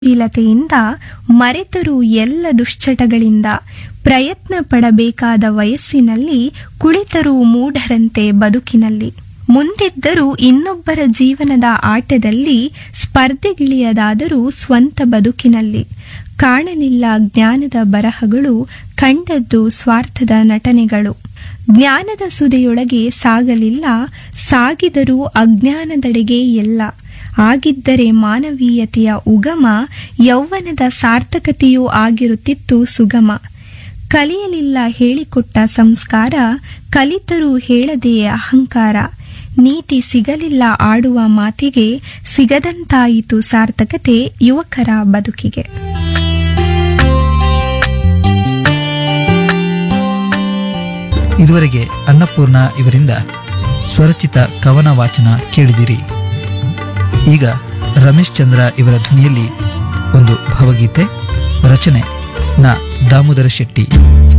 ಶೀಲತೆಯಿಂದ ಮರೆತರೂ ಎಲ್ಲ ದುಶ್ಚಟಗಳಿಂದ ಪ್ರಯತ್ನ ಪಡಬೇಕಾದ ವಯಸ್ಸಿನಲ್ಲಿ ಕುಳಿತರೂ ಮೂಢರಂತೆ ಬದುಕಿನಲ್ಲಿ ಮುಂದಿದ್ದರೂ ಇನ್ನೊಬ್ಬರ ಜೀವನದ ಆಟದಲ್ಲಿ ಸ್ಪರ್ಧೆಗಿಳಿಯದಾದರೂ ಸ್ವಂತ ಬದುಕಿನಲ್ಲಿ ಕಾಣಲಿಲ್ಲ ಜ್ಞಾನದ ಬರಹಗಳು ಕಂಡದ್ದು ಸ್ವಾರ್ಥದ ನಟನೆಗಳು ಜ್ಞಾನದ ಸುದೆಯೊಳಗೆ ಸಾಗಲಿಲ್ಲ ಸಾಗಿದರೂ ಅಜ್ಞಾನದೆಡೆಗೆ ಎಲ್ಲ ಆಗಿದ್ದರೆ ಮಾನವೀಯತೆಯ ಉಗಮ ಯೌವನದ ಸಾರ್ಥಕತೆಯೂ ಆಗಿರುತ್ತಿತ್ತು ಸುಗಮ ಕಲಿಯಲಿಲ್ಲ ಹೇಳಿಕೊಟ್ಟ ಸಂಸ್ಕಾರ ಕಲಿತರೂ ಹೇಳದೆಯೇ ಅಹಂಕಾರ ನೀತಿ ಸಿಗಲಿಲ್ಲ ಆಡುವ ಮಾತಿಗೆ ಸಿಗದಂತಾಯಿತು ಸಾರ್ಥಕತೆ ಯುವಕರ ಬದುಕಿಗೆ ಇದುವರೆಗೆ ಅನ್ನಪೂರ್ಣ ಇವರಿಂದ ಸ್ವರಚಿತ ಕವನ ವಾಚನ ಕೇಳಿದಿರಿ ಈಗ ರಮೇಶ್ ಚಂದ್ರ ಇವರ ಧ್ವನಿಯಲ್ಲಿ ಒಂದು ಭಾವಗೀತೆ ರಚನೆ ನ ದಾಮೋದರ ಶೆಟ್ಟಿ